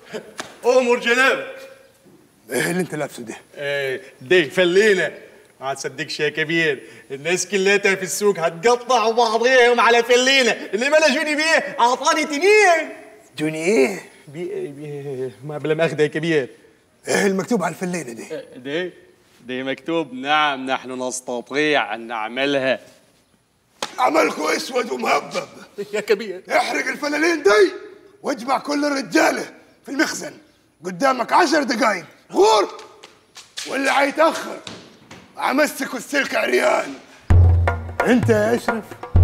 امر جنابك ايه اللي انت لابسه ده ايه دي فلينا ما تصدقش يا كبير الناس كلها في السوق هتقطع بعضيهم على فلينا اللي ما جوني بيه اعطاني تنين جوني ايه بي بي ما بلا ماخذه يا كبير ايه المكتوب على الفلينه دي دي دي مكتوب نعم نحن نستطيع ان نعملها عملكم اسود ومهبب يا كبير احرق الفلالين دي واجمع كل الرجاله في المخزن قدامك عشر دقايق غور واللي حيتاخر امسكوا السلك عريان انت يا اشرف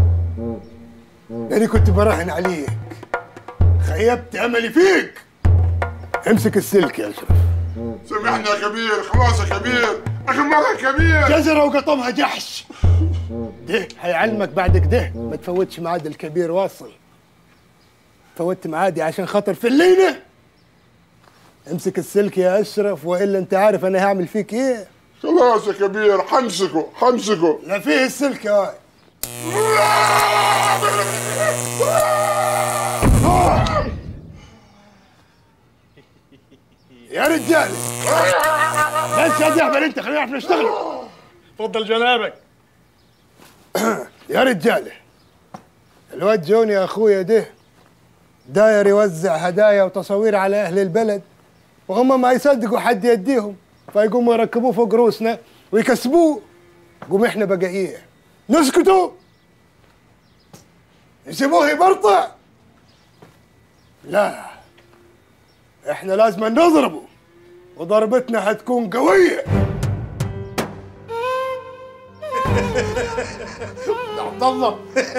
يعني كنت براهن عليك خيبت املي فيك امسك السلك يا اشرف سامحني يا كبير خلاص يا كبير اخر مره يا كبير جزرة وقطمها جحش ده هيعلمك بعد كده ما تفوتش ميعاد الكبير واصل فوتت ميعادي عشان خاطر في الليلة امسك السلك يا اشرف والا انت عارف انا هعمل فيك ايه خلاص يا كبير حمسكه حمسكه لا فيه السلك يا واي يا رجال بس يا زهبل انت خلينا نعرف نشتغل تفضل جنابك يا رجاله الواد جوني يا اخويا ده داير يوزع هدايا وتصاوير على اهل البلد وهم ما يصدقوا حد يديهم فيقوموا يركبوه فوق روسنا ويكسبوه قوم احنا بقى ايه نسكتوا نسيبوه يبرطع لا احنا لازم نضربه وضربتنا هتكون قويه عبد الله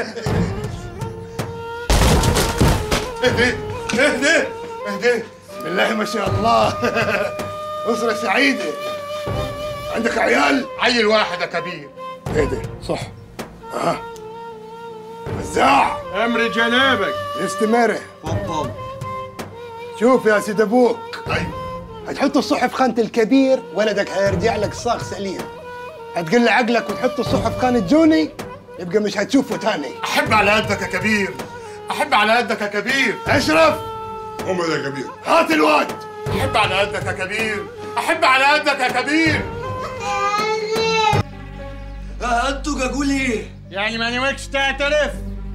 اهدي اهدي اهدي بسم الله ما شاء الله أسرة سعيدة عندك عيال؟ عيل واحد يا كبير اهدي صح ها وزاع امر جنابك استمر تفضل شوف يا سيد ابوك ايوه هتحط الصحف في خانة الكبير ولدك هيرجع لك صاغ سليم هتقل عقلك وتحط الصحف في خانة جوني يبقى مش هتشوفه تاني احب على قدك يا كبير احب على قدك يا كبير اشرف امر يا كبير هات الواد احب على قدك يا كبير احب على قدك يا كبير انتوا اقول ايه؟ يعني ما نويتش تعترف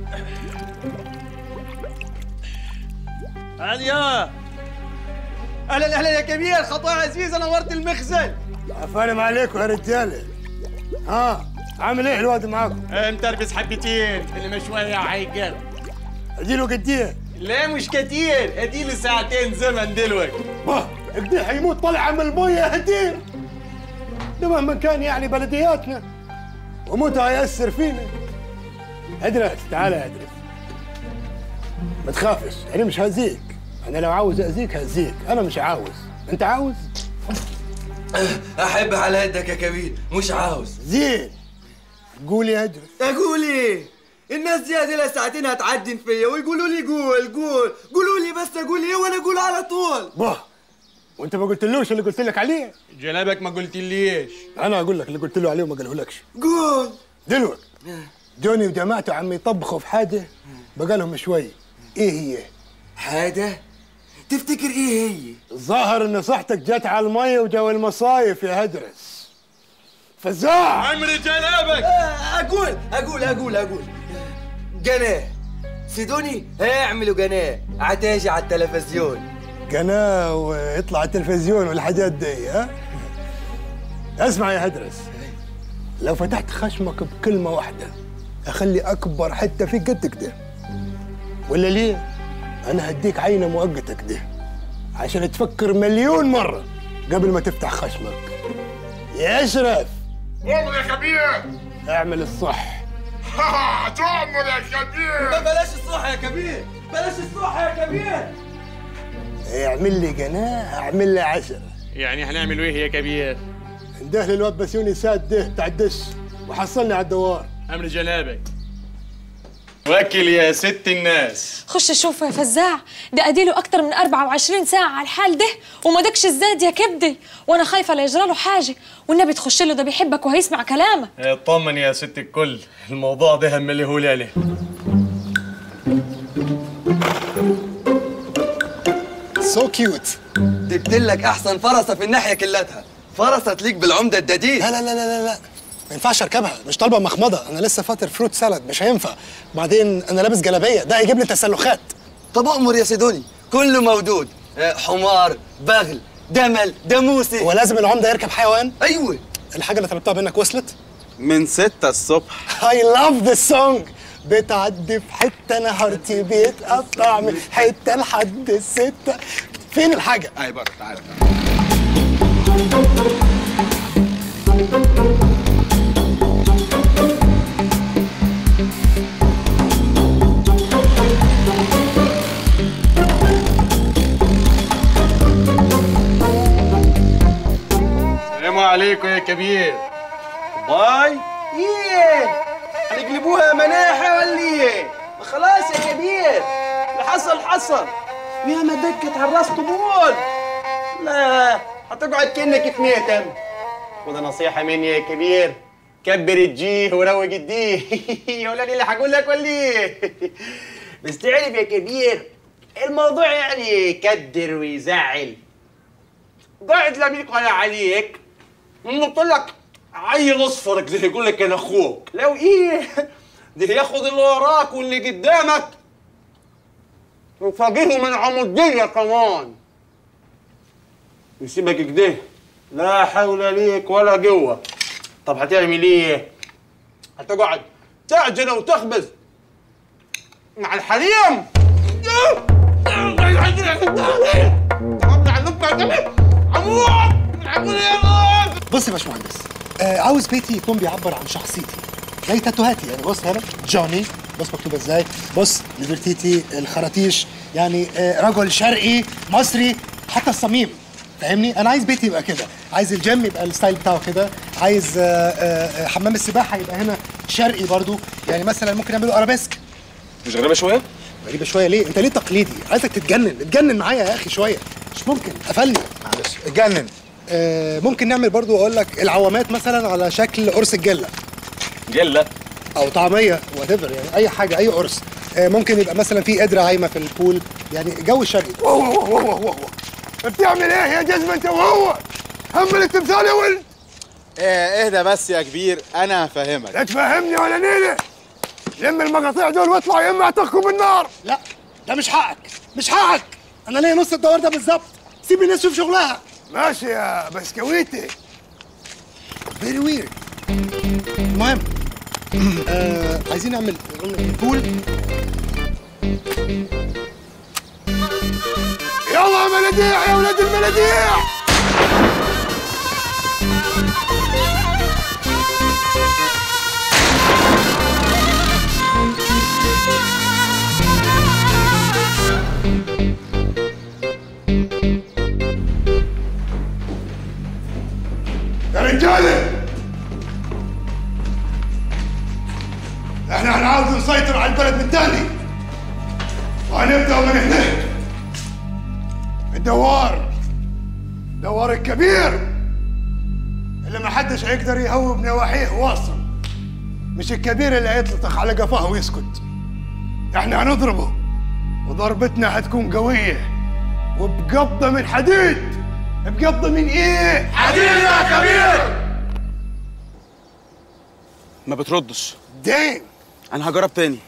عليا اهلا اهلا يا كبير خطايا عزيزه نورت المخزن عفانم عليكم يا رجاله ها عامل ايه الواد معاكم؟ متربس حبتين اللي مش شويه هيقل اديله قد ايه؟ لا مش كتير اديله ساعتين زمن دلوقتي ما كده حيموت طلع من المية هدير ده مهما كان يعني بلدياتنا وموت هيأثر فينا ادرس تعال يا ادرس ما تخافش انا مش هأذيك انا لو عاوز اذيك هأذيك انا مش عاوز انت عاوز احب على يدك يا كبير مش عاوز زين قول يا ادرس اقول ايه الناس دي هذه ساعتين هتعدن فيا ويقولوا لي قول قول قولوا لي بس اقول ايه وانا اقول على طول باه وانت ما قلتلوش اللي قلت لك عليه جنابك ما قلت ليش انا اقول لك اللي قلت له عليه وما قالهولكش قول دلوقتي جوني وجماعته عم يطبخوا في حاجه بقالهم شوي ايه هي؟ حاجه تفتكر ايه هي الظاهر ان صحتك جت على المية وجو المصايف يا هدرس فزاع امر جنابك آه، اقول اقول اقول اقول قناه سيدوني هيعملوا قناه عتاجي على التلفزيون قناة ويطلع التلفزيون والحاجات دي ها اسمع يا هدرس لو فتحت خشمك بكلمة واحدة أخلي أكبر حتة في قد كده ولا ليه؟ أنا هديك عينة مؤقتة كده عشان تفكر مليون مرة قبل ما تفتح خشمك يا أشرف امر يا كبير اعمل الصح تؤمر يا كبير بلاش الصح يا كبير بلاش الصح يا كبير اعمل لي قناة اعمل لي عشرة يعني هنعمل ايه يا كبير انده للواد بسيوني ساد ده بتاع الدش وحصلني على الدوار امر جنابك وكل يا ست الناس خش شوف يا فزاع ده اديله اكتر من 24 ساعه على الحال ده وما دكش الزاد يا كبدي وانا خايفه لا يجرى له حاجه والنبي تخش له ده بيحبك وهيسمع كلامك اطمن يا ست الكل الموضوع ده هم اللي هو عليه سو كيوت جبت لك احسن فرسه في الناحيه كلتها فرسه تليق بالعمده الجديد لا لا لا لا لا لا ما ينفعش اركبها مش طالبه مخمضه انا لسه فاطر فروت سالاد مش هينفع بعدين انا لابس جلابيه ده هيجيب لي تسلخات طب امر يا سيدوني كله موجود آه، حمار بغل دمل داموسي هو لازم العمده يركب حيوان ايوه الحاجه اللي طلبتها منك وصلت من ستة الصبح I love this song بتعدي في حته نهارتي بيتقطع من حته لحد السته فين الحاجه؟ اي بره تعالى السلام عليكم يا كبير باي ايه هنقلبوها مناحة ولا ايه ما خلاص يا كبير اللي حصل حصل يا ما دكت على الراس طبول لا هتقعد كأنك في ميتم خد نصيحة مني يا كبير كبر الجيه وروق الديه يا ولادي اللي هقول لك ولا ايه بس تعرف يا كبير الموضوع يعني يكدر ويزعل قاعد لا ولا عليك قلت لك عيل اصفر كده يقول لك انا اخوك لو ايه ده ياخد اللي وراك واللي قدامك وفاجئه من عمودية كمان يسيبك كده لا حول ليك ولا قوة طب هتعمل ايه؟ هتقعد تعجن وتخبز مع الحريم بص يا باشمهندس آه عاوز بيتي يكون بيعبر عن شخصيتي زي تاتوهاتي يعني بص هنا جوني بص مكتوب ازاي بص ليبرتيتي الخراطيش يعني آه رجل شرقي مصري حتى الصميم فاهمني انا عايز بيتي يبقى كده عايز الجيم يبقى الستايل بتاعه كده عايز آه آه آه، حمام السباحه يبقى هنا شرقي برضو يعني مثلا ممكن نعمله ارابيسك مش غريبة شوية؟ غريبه شويه ليه انت ليه تقليدي عايزك تتجنن اتجنن معايا يا اخي شويه مش ممكن قفلني معلش اتجنن آه ممكن نعمل برضو اقول لك العوامات مثلا على شكل قرص الجله جلة او طعميه وات يعني اي حاجه اي قرص آه ممكن يبقى مثلا في قدره عايمه في البول يعني جو الشرقي واو واو واو واو واو بتعمل ايه يا جزمة انت وهو؟ همل التمثال يا ولد ايه اهدى بس يا كبير انا هفهمك لا تفهمني ولا نيلة لم المقاطيع دول واطلع يا اما اعتقكم بالنار لا ده مش حقك مش حقك انا ليا نص الدوار ده بالظبط سيب الناس تشوف شغلها ماشي يا بسكويتي فيري ويرد المهم آه عايزين نعمل بول يلا يا مناديع يا ولاد المناديع يا رجاله احنا هنعاود نسيطر على البلد من تاني وهنبدا من هناك الدوار دوار الكبير اللي ما حدش هيقدر يهوب نواحيه واصل مش الكبير اللي هيطلطخ على قفاه ويسكت احنا هنضربه وضربتنا هتكون قوية وبقبضة من حديد بقبضة من ايه؟ حديد يا كبير ما بتردش دين انا هجرب تاني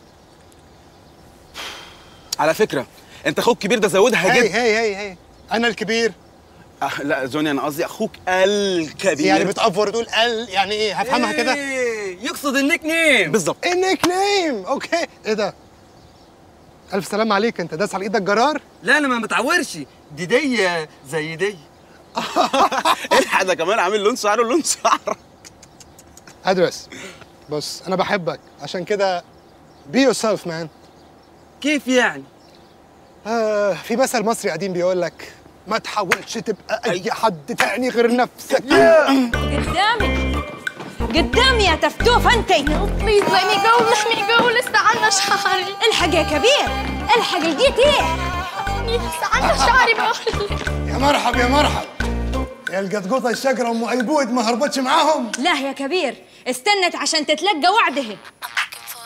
على فكرة انت اخوك كبير ده زودها هي جدا هي هي هي انا الكبير أه لا زوني انا قصدي اخوك الكبير يعني بتأفور تقول ال يعني ايه هفهمها كده إيه، يقصد النيك نيم بالظبط النيك نيم اوكي ايه ده الف سلام عليك انت داس على ايدك جرار لا انا ما متعورش دي دي زي دي الحق ده كمان عامل لون شعره لون شعر ادرس بص انا بحبك عشان كده بي يور سيلف مان كيف يعني آه في مثل مصري قديم بيقول لك ما تحاولش تبقى اي حد تاني غير نفسك قدامي قدامي يا تفتوف انت بليز let me go let me go لسه عنا شعري الحق يا كبير الحق لقيت ايه لسه عنا شعري بقول يا مرحب يا مرحب يا القطقوطة الشقرة ام ايبود ما هربتش معاهم لا يا كبير استنت عشان تتلقى وعده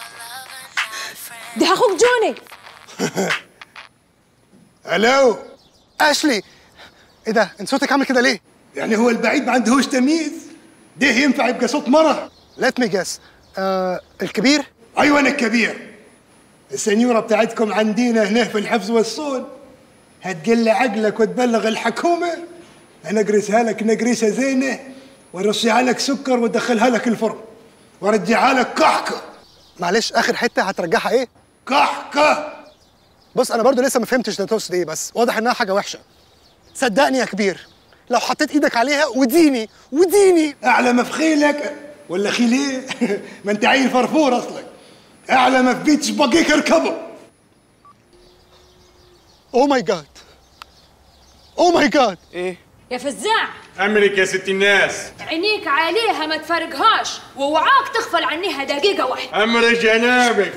ده اخوك جوني الو اشلي ايه ده انت صوتك عامل كده ليه يعني هو البعيد ما عندهوش تمييز ده ينفع يبقى صوت مرة ليت مي جاس آه الكبير ايوه انا الكبير السنيورة بتاعتكم عندنا هنا في الحفظ والصون هتقل عقلك وتبلغ الحكومة هنقرسها لك نقريسة زينة ورصيها لك سكر وادخلها لك الفرن وارجعها لك كحكة معلش اخر حته هترجعها ايه كحكة بص انا برضو لسه ما فهمتش ده تقصد ايه بس واضح انها حاجه وحشه صدقني يا كبير لو حطيت ايدك عليها وديني وديني اعلى ما في خيلك ولا خيل ايه؟ ما انت عيل فرفور اصلك اعلى ما في بيتش بقيك اركبه او ماي جاد او ماي جاد ايه يا فزاع امرك يا ست الناس عينيك عليها ما تفرقهاش ووعاك تغفل عنيها دقيقة واحدة امر جنابك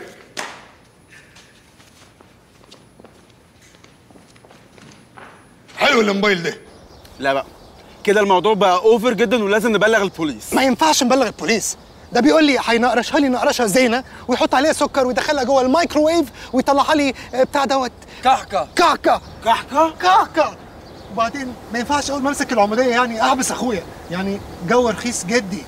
حلو الموبايل ده لا بقى كده الموضوع بقى اوفر جدا ولازم نبلغ البوليس ما ينفعش نبلغ البوليس ده بيقول لي هينقرشها لي نقرشه زينه ويحط عليها سكر ويدخلها جوه الميكروويف ويطلعها لي آه، بتاع دوت كحكه كعكه كحكه كعكه وبعدين ما ينفعش اول ما امسك العموديه يعني احبس اخويا يعني جو رخيص جدي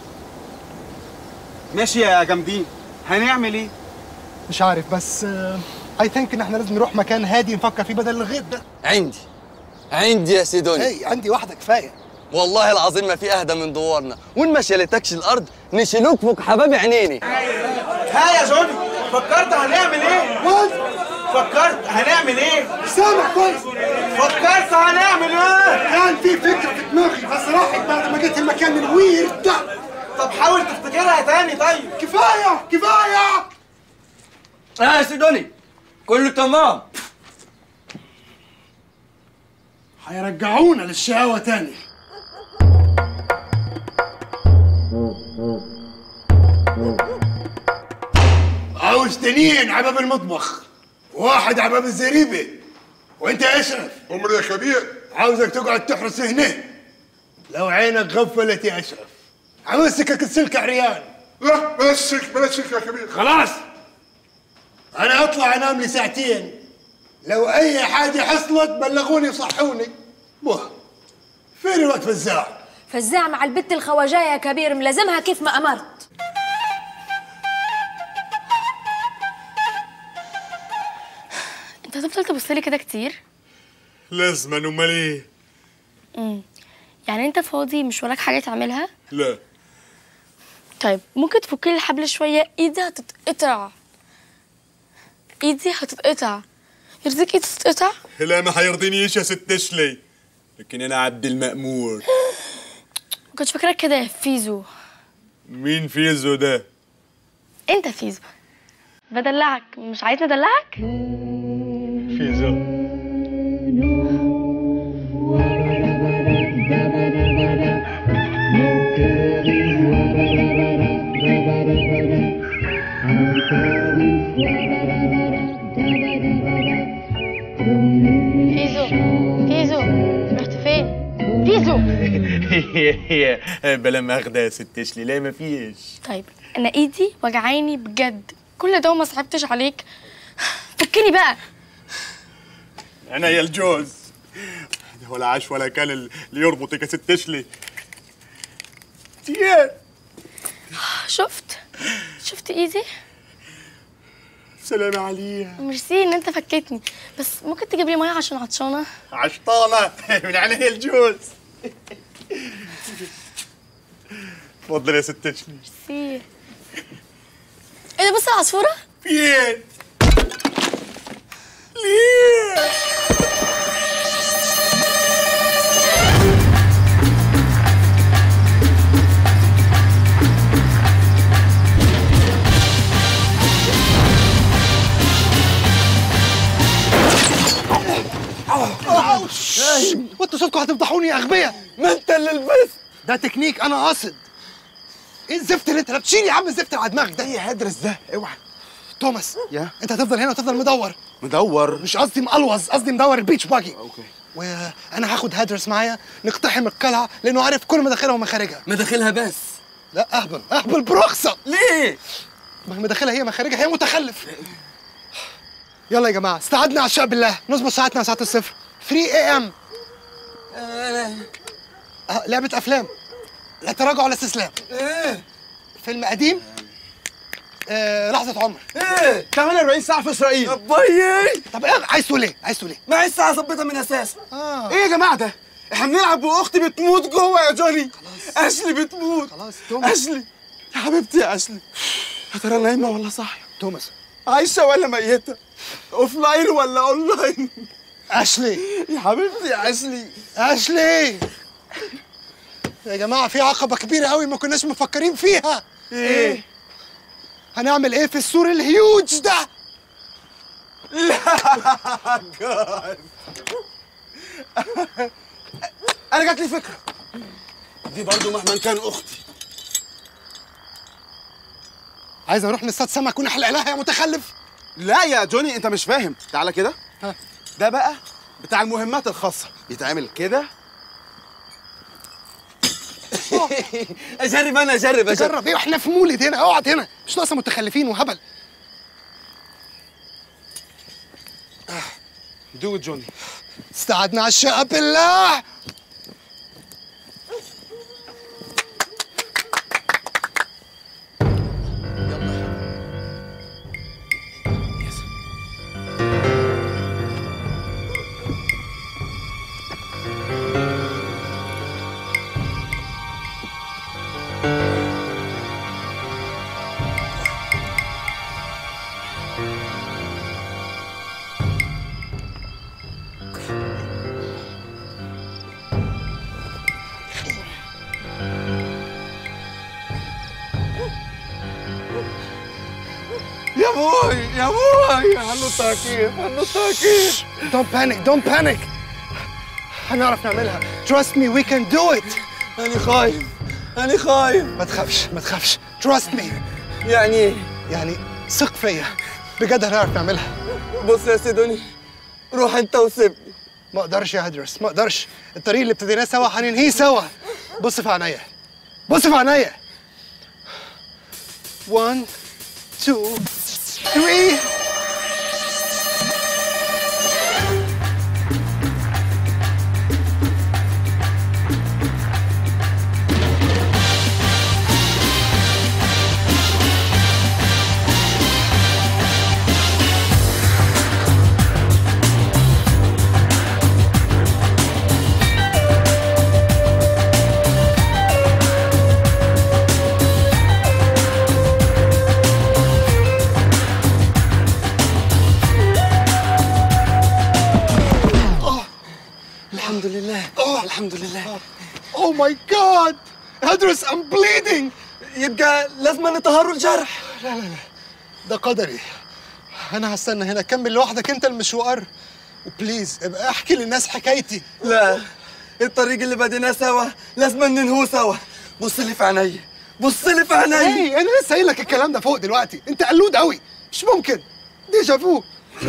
ماشي يا جامدين هنعمل ايه مش عارف بس اي ثينك ان احنا لازم نروح مكان هادي نفكر فيه بدل الغيط ده عندي عندي يا سيدوني اي عندي واحده كفايه والله العظيم ما في اهدى من دوارنا وان ما شالتكش الارض نشيلوك فوق حباب عينيني ها يا جوني فكرت هنعمل ايه؟ فكرت هنعمل ايه؟ سامع كويس فكرت هنعمل ايه؟ كان في فكره في دماغي بس راحت بعد ما جيت المكان الويرد ده طب حاول تفتكرها تاني طيب كفايه كفايه اه يا سيدوني كله تمام هيرجعونا للشقاوه تاني عاوز تنين على باب المطبخ واحد على باب الزريبه وانت يا اشرف عمر يا كبير عاوزك تقعد تحرس هنا لو عينك غفلت يا اشرف همسكك السلك عريان لا بلاش سلك بلاش سلك يا كبير خلاص انا اطلع انام لي ساعتين لو اي حاجه حصلت بلغوني صحوني بوه فين الوقت فزاع فزاع مع البت الخواجايه يا كبير ملازمها كيف ما امرت انت هتفضل تبص لي كده كتير لازما امال ايه يعني انت فاضي مش وراك حاجه تعملها لا طيب ممكن تفكي لي الحبل شويه ايدي هتتقطع ايدي هتتقطع يرضيك ايدي تتقطع لا ما حيرضينيش يا ست اشلي لكن انا عبد المأمور ما كنتش فاكرك كده يا فيزو مين فيزو ده انت فيزو بدلعك مش عايزني ادلعك فيزو فيزو فيزو رحت فين فيزو بلا ماخدة يا ست اشلي لا ما فيش طيب انا ايدي وجعاني بجد كل ده وما صعبتش عليك فكني بقى انا يا الجوز ولا عاش ولا كان اللي يربطك يا ست اشلي تيان شفت شفت ايدي سلام عليها ميرسي ان انت فكتني بس ممكن تجيب لي ميه عشان عطشانه عشطانة من عينيا الجوز اتفضل يا ست اشلي في ايه ده بص العصفوره فين ليه وانتوا صوتكم هتفضحوني يا اغبياء ما انت اللي لبست ده تكنيك انا قاصد ايه الزفت اللي انت لابس شيل يا عم الزفت اللي على دماغك ده ايه هدرس ده اوعى توماس يا انت هتفضل هنا وتفضل مدور مدور مش قصدي مقلوظ قصدي مدور البيتش باجي اوكي وانا هاخد هادرس معايا نقتحم القلعه لانه عارف كل مداخلها ومخارجها مداخلها بس لا اهبل اهبل برخصه ليه ما هي مداخلها هي مخارجها هي متخلف يلا يا جماعه استعدنا عشاء بالله نظبط ساعتنا ساعه الصفر 3 اي ام آه، لعبة أفلام لا تراجع ولا استسلام ايه فيلم قديم آه لحظة عمر ايه 48 ساعه في اسرائيل بيي طب إيه عايز تقول إيه؟ عايز تقول إيه؟ معي الساعة ظبطها من أساس آه ايه يا جماعه ده احنا بنلعب واختي بتموت جوه يا جوني اشلي بتموت خلاص توماس اشلي يا حبيبتي يا اشلي يا ترى نايمه ولا صاحيه توماس عايشه ولا ميته اوف لاين ولا اون لاين أشلي يا حبيبتي يا اشلي أشلي يا جماعة في عقبة كبيرة قوي ما كناش مفكرين فيها ايه هنعمل إيه في السور الهيوج ده؟ انا جات لي فكره دي برضو مهما كان اختي عايز أروح نصطاد سمك ونحلق لها يا متخلف لا يا جوني انت مش فاهم تعالى كده ها. ده بقى بتاع المهمات الخاصه يتعمل كده أجرب أنا أجرب أجرب جرب إيه وإحنا في مولد هنا اقعد هنا مش ناقصة متخلفين وهبل دو جوني استعدنا على الشقة بالله يا بوي يا بوي هنطها كيف هنطها كيف Don't panic don't panic هنعرف نعملها Trust me we can do it أنا خايف أنا خايف ما تخافش ما تخافش Trust me يعني إيه؟ يعني ثق فيا بجد هنعرف نعملها بص يا سيدوني روح أنت وسيبني ما اقدرش يا هدرس ما اقدرش الطريق اللي ابتديناه سوا هننهيه سوا بص في عينيا بص في عينيا 1 2 3 الحمد لله الحمد لله Oh my god هدرس I'm bleeding يبقى لازم نطهروا الجرح ده قدري انا هستنى هنا كمل لوحدك انت المشوار وبليز ابقى احكي للناس حكايتي لا الطريق اللي بديناه سوا لازم ننهوه سوا بص لي في عيني بص لي في عيني اي انا لسه قايل لك الكلام ده فوق دلوقتي انت قلود قوي مش ممكن ديجا فو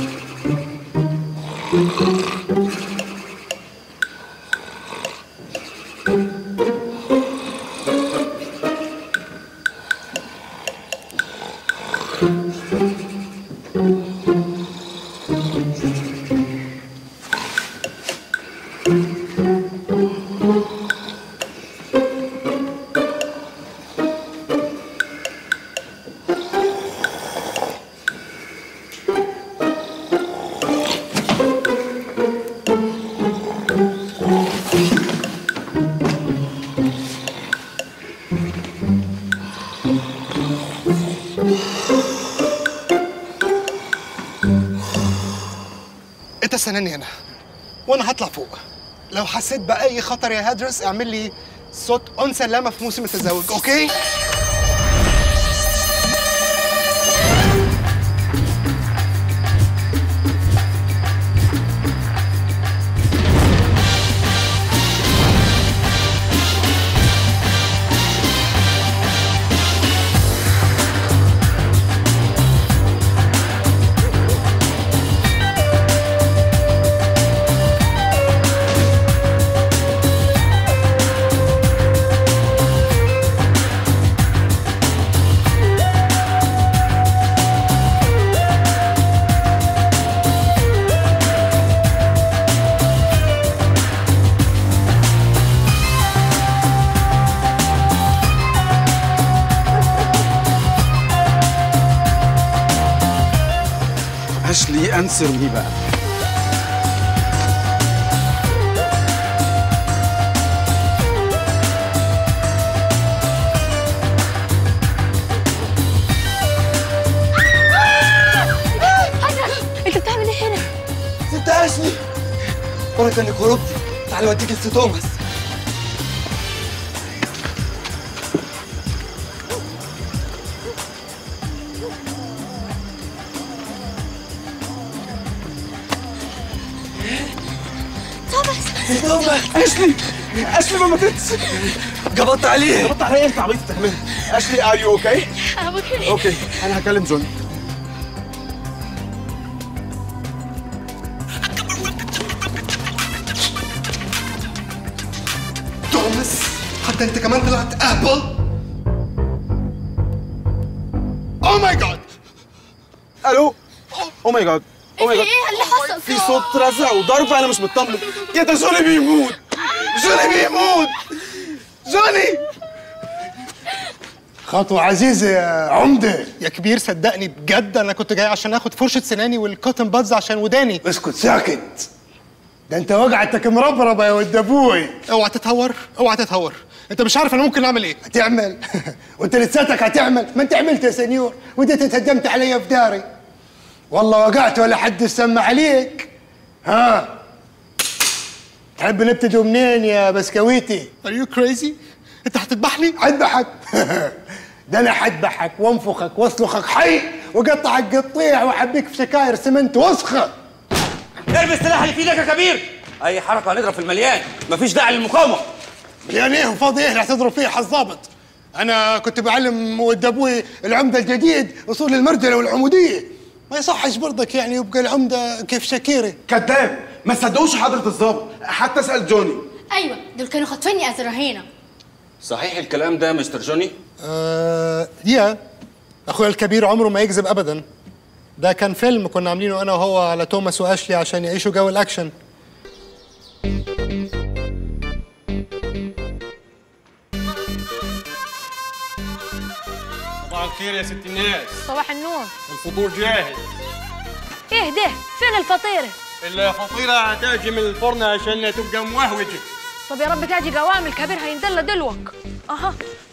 انت استناني هنا وانا هطلع فوق لو حسيت باي خطر يا هدرس اعمل لي صوت انثى لامه في موسم التزاوج اوكي اشلي انسر مي بقى هدرس انت بتعمل ايه هنا؟ ست اشلي وانا كانك هربتي تعالي اوديك لست توماس توماس ست توماس اشلي اشلي ما ماتتش قبضت عليه قبضت عليا انت عبيط تعمل اشلي ار يو اوكي ابوكي اوكي انا هكلم جون توماس حتى انت كمان طلعت اهبل او ماي جاد الو او ماي جاد او ماي في جاد ايه اللي حصل؟ في صوت رزع وضرب انا مش مطمن يا ده جوني بيموت جوني بيموت جوني خطوة عزيزة يا عمدة يا كبير صدقني بجد انا كنت جاي عشان اخد فرشه سناني والكوتن بادز عشان وداني اسكت ساكت ده انت وقعتك مربربة يا ولد ابوي اوعى تتهور اوعى تتهور انت مش عارف انا ممكن اعمل ايه هتعمل وانت لساتك هتعمل ما انت عملت يا سنيور وانت تهجمت علي في داري والله وقعت ولا حد سمع عليك ها تحب نبتدي منين يا بسكويتي ار يو كريزي انت هتذبحني اذبحك ده انا حذبحك وانفخك واصلخك حي وقطعك قطيع واحبيك في شكاير سمنت وسخه ارمي السلاح اللي في ايدك يا كبير اي حركه هنضرب في المليان مفيش داعي للمقاومه يعني ايه وفاضي ايه اللي هتضرب فيه حظابط انا كنت بعلم ولد ابوي العمده الجديد اصول المرجله والعموديه ما يصحش برضك يعني يبقى العمده كيف شاكيري كذاب ما صدقوش حضرة الظابط حتى اسال جوني ايوه دول كانوا خاطفيني از رهينه صحيح الكلام ده مستر جوني آه يا اخويا الكبير عمره ما يكذب ابدا ده كان فيلم كنا عاملينه انا وهو على توماس واشلي عشان يعيشوا جو الاكشن صباح الخير يا ست الناس صباح النور الفطور جاهز ايه ده فين الفطيره الفطيرة هتاجي من الفرن عشان تبقى موهوجة طب يا رب تاجي قوام الكبير هيندل دلوك اها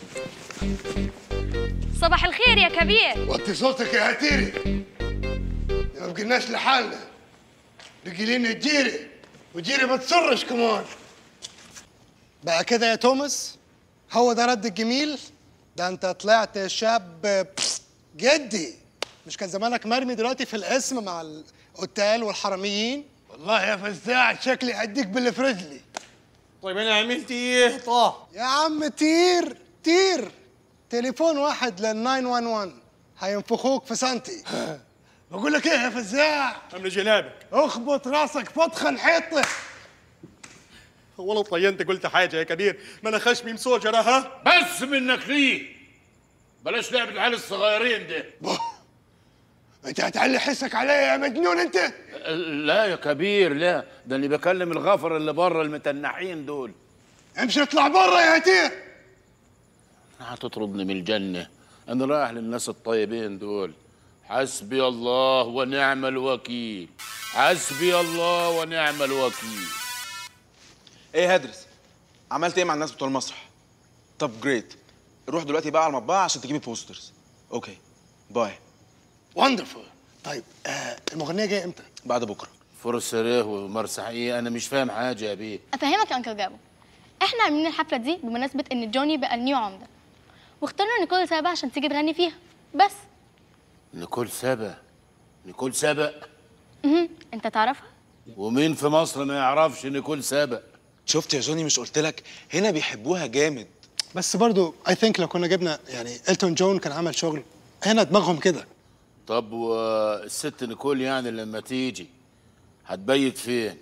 صباح الخير يا كبير وطي صوتك يا هتيري ما بقيناش لحالنا بقي لنا جيري وجيري ما تصرش كمان بقى كده يا توماس هو ده رد الجميل ده انت طلعت شاب جدي مش كان زمانك مرمي دلوقتي في القسم مع القتال والحراميين والله يا فزاع شكلي اديك باللي في رجلي طيب انا عملت ايه طه يا عم طير طير تليفون واحد لل 911 هينفخوك في سنتي بقول لك ايه يا فزاع عامل جنابك اخبط راسك فطخه نحيطه والله طينت قلت حاجة يا كبير ما انا خشمي مسوجرة ها بس منك ليه بلاش لعب العيال الصغيرين ده انت هتعلي حسك عليا يا مجنون انت لا يا كبير لا ده اللي بكلم الغفر اللي بره المتنحين دول امشي اطلع برا يا هتير هتطردني من الجنة أنا رايح للناس الطيبين دول حسبي الله ونعم الوكيل حسبي الله ونعم الوكيل ايه هدرس عملت ايه مع الناس بتوع المسرح طب جريت روح دلوقتي بقى على المطبعه عشان تجيبي بوسترز اوكي باي وندرفول طيب آه المغنيه جايه امتى؟ بعد بكره فرصة ريه ومرسى حقيقة أنا مش فاهم حاجة يا بيه افهمك يا انكل جابو احنا عاملين الحفله دي بمناسبه ان جوني بقى النيو عمده واخترنا نيكول سابا عشان تيجي تغني فيها بس نيكول سبا نيكول سبا مهم. انت تعرفها ومين في مصر ما يعرفش نيكول سبا شفت يا جوني مش قلت لك هنا بيحبوها جامد بس برضو اي ثينك لو كنا جبنا يعني التون جون كان عمل شغل هنا دماغهم كده طب والست نيكول يعني لما تيجي هتبيت فين؟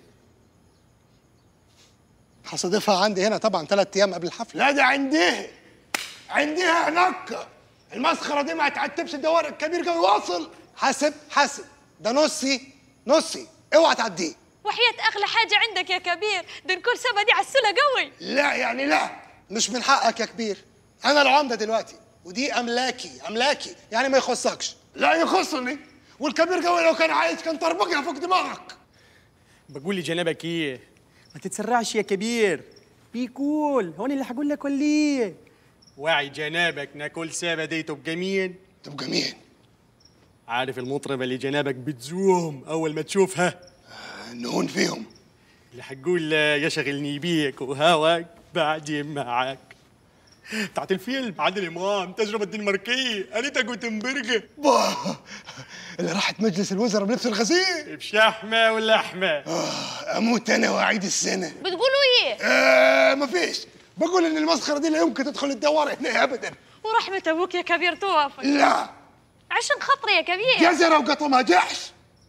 هصادفها عندي هنا طبعا ثلاث ايام قبل الحفله لا ده عنديه عنديها هناك المسخره دي ما تعتبش الدوار الكبير قوي واصل حاسب حاسب ده نصي نصي اوعى تعديه وحياة أغلى حاجة عندك يا كبير ده نكون سبا دي عسولة قوي لا يعني لا مش من حقك يا كبير انا العمده دلوقتي ودي املاكي املاكي يعني ما يخصكش لا يخصني والكبير قوي لو كان عايز كان طربقها فوق دماغك بقول لجنابك ايه ما تتسرعش يا كبير بيكول هون اللي هقول لك ولا ايه واعي جنابك ناكل سابة دي تبقى مين تبقى مين عارف المطربة اللي جنابك بتزوم أول ما تشوفها نهون فيهم اللي حتقول يشغلني بيك وهواك بعدين معاك بتاعت الفيلم عادل إمام تجربة الدنماركية أنيتا جوتنبرج باه اللي راحت مجلس الوزراء بلبس الغسيل بشحمة ولحمة اموت انا واعيد السنه بتقولوا ايه آه مفيش بقول ان المسخره دي لا يمكن تدخل الدوار هنا ابدا ورحمة ابوك يا كبير توافق لا عشان خاطري يا كبير جزره وقطمها جحش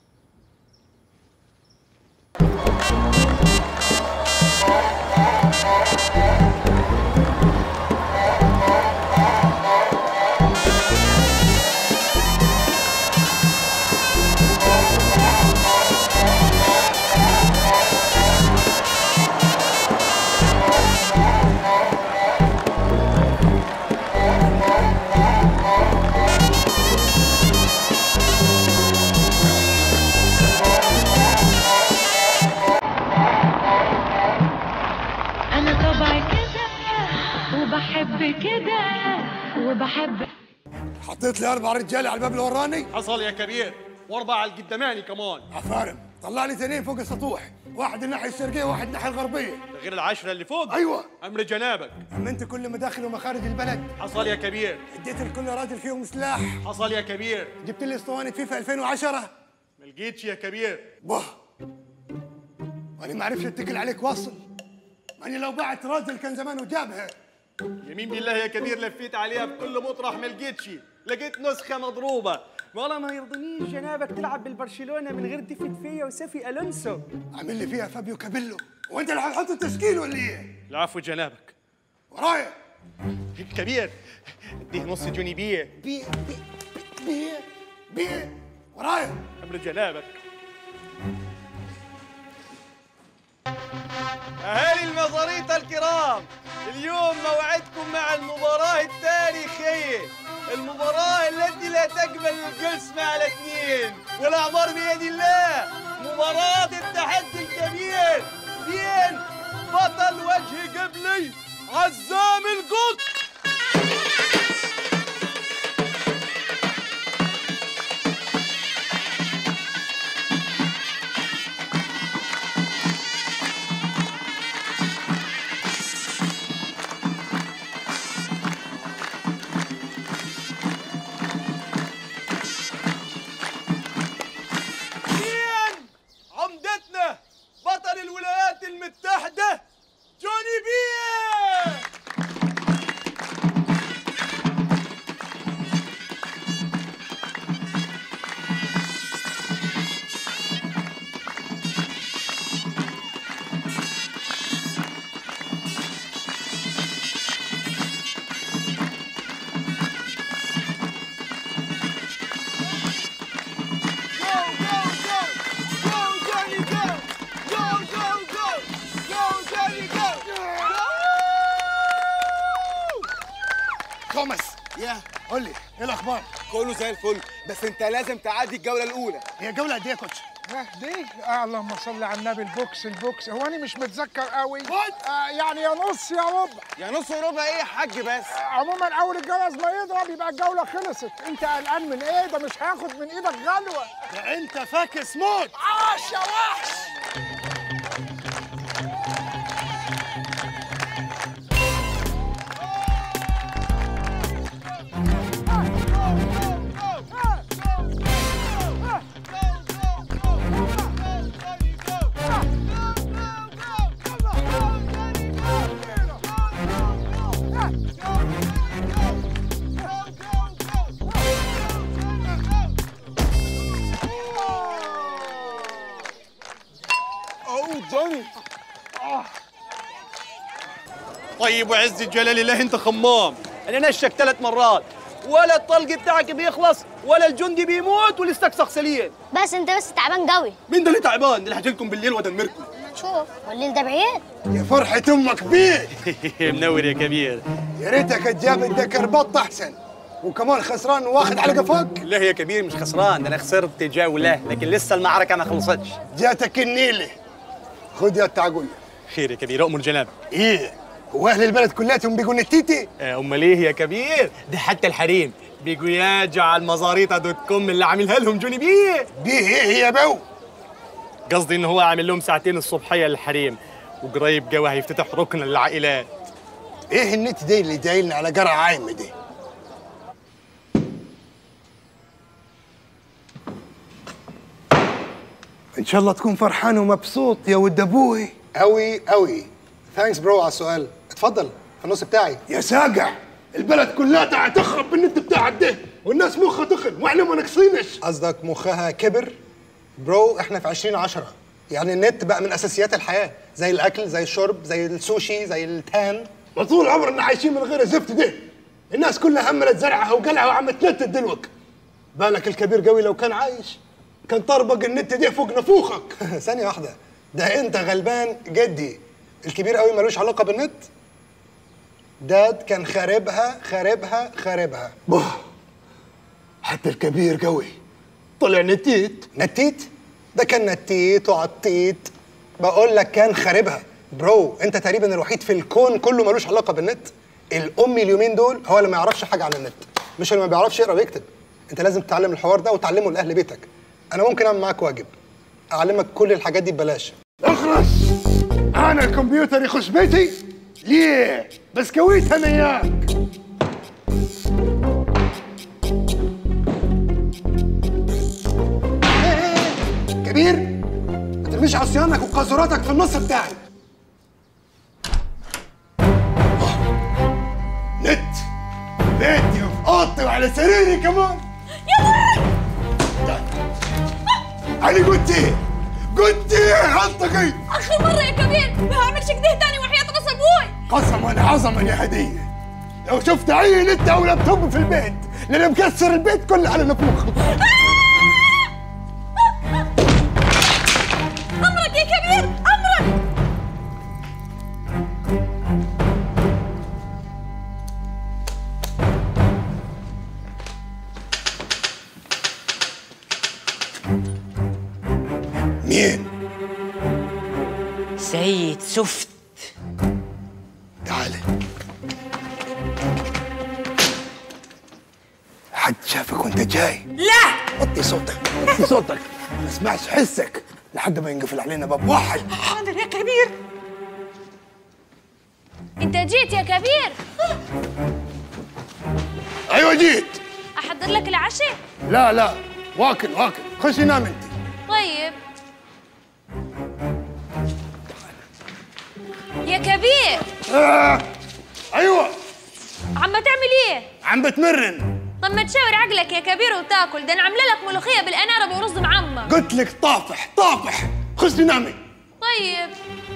أنا طبعي كده وبحب كده وبحب حطيت لي اربع رجاله على الباب اللي وراني حصل يا كبير واربعة على القداماني كمان عفارم طلع لي اثنين فوق السطوح واحد الناحيه الشرقيه وواحد الناحيه الغربيه ده غير العشرة اللي فوق ايوه أمر جنابك امنت كل مداخل ومخارج البلد حصل يا كبير اديت لكل راجل فيهم سلاح حصل يا كبير جبت لي اسطوانه فيفا 2010 ما لقيتش يا كبير باه وانا ما عرفش اتكل عليك واصل ماني لو بعت راجل كان زمانه جابها يمين بالله يا كبير لفيت عليها بكل مطرح ما لقيتش لقيت نسخة مضروبة والله ما يرضنيش جنابك تلعب بالبرشلونة من غير ديفيد فيا وسافي ألونسو عامل لي فيها فابيو كابيلو وانت اللي هتحط التشكيل ولا ايه؟ العفو جنابك ورايا كبير اديه نص جوني بيه بيه بيه بيه بيه ورايا أمر جنابك أهالي المزاريطة الكرام اليوم موعدكم مع المباراة التاريخية المباراة التي لا تقبل القسم على اثنين والأعمار بيد الله مباراة التحدي الكبير بين بطل وجه قبلي عزام القط مين عمدتنا بطل الولايات المتحدة جوني بيه توماس يا قول لي ايه الاخبار؟ كله زي الفل بس انت لازم تعدي الجوله الاولى هي جوله قد ايه يا كوتش؟ دي آه اللهم صل على النبي البوكس البوكس هو انا مش متذكر قوي آه يعني يا نص يا ربع يا نص وربع ايه يا حاج بس آه عموما اول الجرس ما يضرب يبقى الجوله خلصت انت قلقان من ايه ده مش هياخد من ايدك غلوه ده انت فاكس موت عاش يا وحش اوه جوني طيب وعز جلال الله انت خمام انا نشك ثلاث مرات ولا الطلق بتاعك بيخلص ولا الجندي بيموت والاستكسخ سليم بس انت بس تعبان قوي مين ده اللي تعبان ده اللي هجيلكم بالليل وادمركم شوف والليل ده بعيد يا فرحة امك بيه منور يا كبير يا ريتك تجاب الدكر بط احسن وكمان خسران واخد على قفاك لا يا كبير مش خسران ده انا خسرت جولة لكن لسه المعركة ما خلصتش جاتك النيلة خد يا التعقول خير يا كبير أؤمر جناب ايه هو اهل البلد كلاتهم بيقولوا نتيتي آه، امال ايه يا كبير ده حتى الحريم بيجوا ياجوا على المزاريطة دوت كوم اللي عاملها لهم جوني بيه بيه ايه يا بو قصدي ان هو عامل لهم ساعتين الصبحية للحريم وقريب جوا هيفتتح ركن للعائلات ايه النت دي اللي جايلنا على قرع عايمه دي ان شاء الله تكون فرحان ومبسوط يا ود ابوي اوي اوي ثانكس برو على السؤال اتفضل في النص بتاعي يا ساقع البلد كلها هتخرب بالنت بتاعك ده والناس مخها تخن واحنا ما ناقصينش قصدك مخها كبر برو احنا في 2010 يعني النت بقى من اساسيات الحياه زي الاكل زي الشرب زي السوشي زي التان ما طول عمرنا عايشين من غير الزفت ده الناس كلها هملت زرعها وقلعها وعم تنتت دلوك بالك الكبير قوي لو كان عايش كان طربق النت ده فوق نفوخك ثانيه واحده ده انت غلبان جدي الكبير قوي ملوش علاقه بالنت داد كان خاربها خاربها خاربها بوه حتى الكبير قوي طلع نتيت نتيت ده كان نتيت وعطيت بقول لك كان خاربها برو انت تقريبا الوحيد في الكون كله ملوش علاقه بالنت الامي اليومين دول هو اللي ما يعرفش حاجه عن النت مش اللي ما بيعرفش يقرا ويكتب انت لازم تتعلم الحوار ده وتعلمه لاهل بيتك انا ممكن اعمل معاك واجب اعلمك كل الحاجات دي ببلاش اخرس انا الكمبيوتر يخش بيتي ليه بس كويت انا اياك كبير ما ترميش عصيانك وقاذوراتك في النص بتاعي نت بيتي وفي اوضتي وعلى سريري كمان انا قلت ايه قلت ايه غلطك اخر مره يا كبير ما هعملش كده تاني وحياه راس ابوي قسما عظما يا هديه لو شفت اي نت او لابتوب في البيت لان مكسر البيت كله على نفوخ امرك يا كبير امرك مين سيد سفت تعالى حد شافك وانت جاي لا وطي صوتك وطي صوتك ما اسمعش حسك لحد ما ينقفل علينا باب واحد حاضر يا كبير انت جيت يا كبير ايوه جيت احضر لك العشاء لا لا واكل واكل خشي نام انت طيب يا كبير آه. ايوه عم تعمل ايه عم بتمرن طب ما تشاور عقلك يا كبير وتاكل ده انا عامله لك ملوخيه بالاناره ورز معمر قلت لك طافح طافح خشي نامي طيب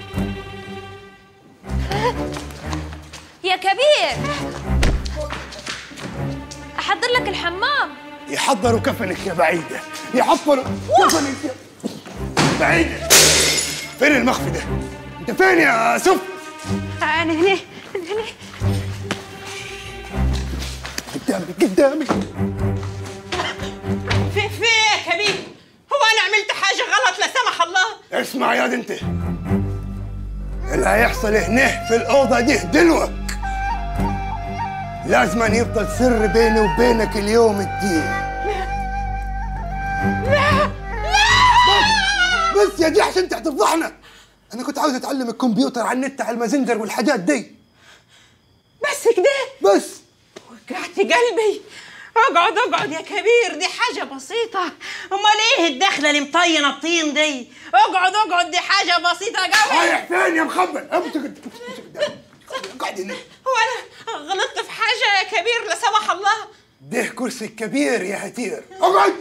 يا كبير احضر لك الحمام يحضروا كفنك يا بعيده يحضروا كفنك يا بعيده فين المخفي ده انت فين يا سف انا هنا هنا قدامي قدامي في في يا كبير هو انا عملت حاجه غلط لا سمح الله اسمع يا انت اللي هيحصل هنا في الاوضه دي دلوك لازم أن يفضل سر بيني وبينك اليوم الدين لا بس يا دي عشان انت هتفضحنا انا كنت عاوز اتعلم الكمبيوتر على النت على المازنجر والحاجات دي بس كده بس وجعت قلبي اقعد اقعد يا كبير دي حاجة بسيطة امال ايه الدخلة اللي مطينة الطين دي اقعد اقعد دي حاجة بسيطة قوي رايح فين يا مخبل امسك قاعد هنا هو انا غلطت في حاجة يا كبير لا سمح الله ده كرسي كبير يا هتير اقعد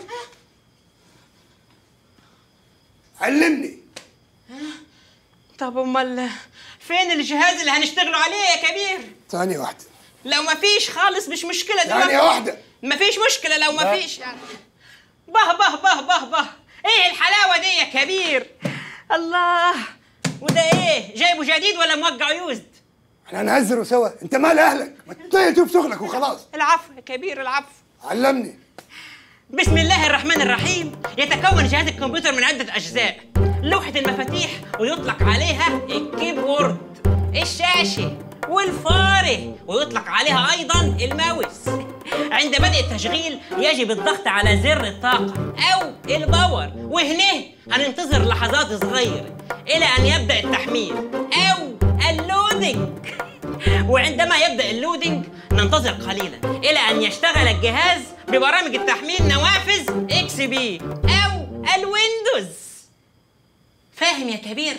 علمني طب امال فين الجهاز اللي هنشتغلوا عليه يا كبير ثانية واحدة لو ما فيش خالص مش مشكلة ثانية واحدة ما فيش مشكلة لو ما لا. فيش يعني به به به به به ايه الحلاوة دي يا كبير الله وده ايه جايبه جديد ولا موقع يوزد احنا هنهزروا سوا انت مال اهلك ما تطير تشوف شغلك وخلاص العفو يا كبير العفو علمني بسم الله الرحمن الرحيم يتكون جهاز الكمبيوتر من عدة أجزاء لوحة المفاتيح ويطلق عليها الكيبورد الشاشة والفارة ويطلق عليها أيضا الماوس عند بدء التشغيل يجب الضغط على زر الطاقة أو الباور وهنا هننتظر لحظات صغيرة إلى أن يبدأ التحميل أو اللودنج وعندما يبدأ اللودنج ننتظر قليلا إلى أن يشتغل الجهاز ببرامج التحميل نوافذ اكس بي أو الويندوز فاهم يا كبير؟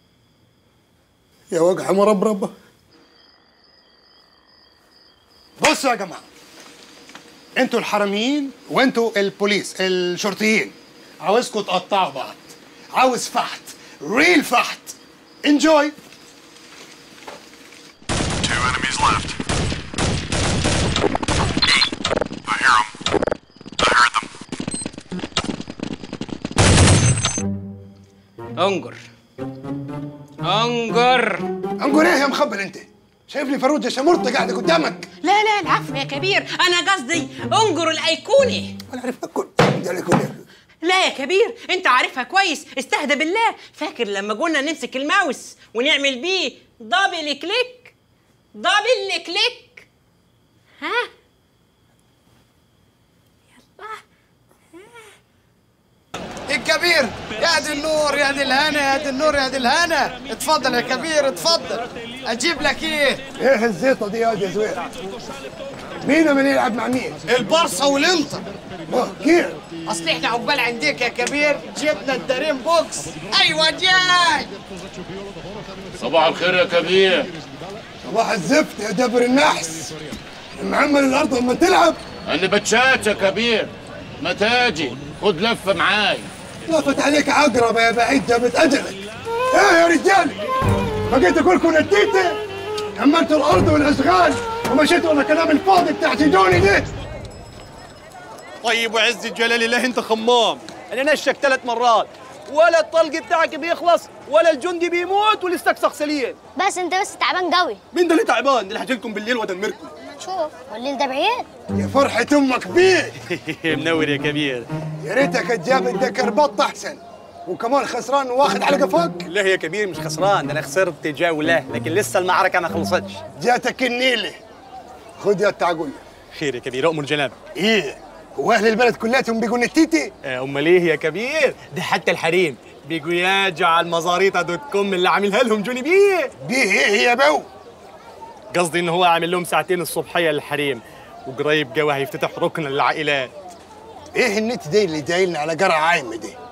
يا وجع مربربة بصوا يا جماعة انتوا الحراميين وانتوا البوليس الشرطيين عاوزكم تقطعوا بعض عاوز فحت ريل فحت انجوي Two enemies left. I hear them. I heard them. انجر انجر انجر ايه يا مخبل انت شايفني فروجة شمرطة قاعدة قدامك لا لا العفو يا كبير أنا قصدي انجر الأيقونة أنا عارف أكل لا يا كبير انت عارفها كويس استهدى بالله فاكر لما قلنا نمسك الماوس ونعمل بيه دبل كليك دبل كليك ها الكبير يا دي النور يا دي الهنا يا دي النور يا دي الهنا اتفضل يا كبير اتفضل اجيب لك ايه ايه الزيطة دي يا دي زوير مين من يلعب مع مين البرصه والانطر كيف اصل احنا عقبال عندك يا كبير جبنا الدارين بوكس ايوه جاي صباح الخير يا كبير صباح الزفت يا دبر النحس معمل الارض لما تلعب انا بتشات يا كبير ما تاجي خد لفه معاي لفت عليك عقرب يا بعيد جابت اجلك ايه يا رجال بقيت كلكم نديته كملتوا الارض والاشغال ومشيتوا ورا كلام الفاضي بتاع سيدوني ده طيب وعز الجلال الله انت خمام انا نشك ثلاث مرات ولا الطلق بتاعك بيخلص ولا الجندي بيموت والاستكسخ سليم بس انت بس تعبان قوي مين ده اللي تعبان ده اللي هجيلكم بالليل وادمركم شوف والليل ده بعيد يا فرحة امك بيه منور يا كبير يا ريتك تجاب الدكر بط احسن وكمان خسران واخد على قفاك لا يا كبير مش خسران ده انا خسرت جولة لكن لسه المعركة ما خلصتش جاتك النيلة خد يا تعقول خير يا كبير أؤمر جناب ايه هو اهل البلد كلاتهم بيقولوا نتيتي امال ايه يا كبير ده حتى الحريم بيجوا ياجوا على المزاريطة دوت كوم اللي عاملها لهم جوني بيه بيه ايه يا بو قصدي ان هو عامل لهم ساعتين الصبحية للحريم وقريب جوا هيفتتح ركن للعائلات ايه النت دي اللي جايلنا على قرع عايمه دي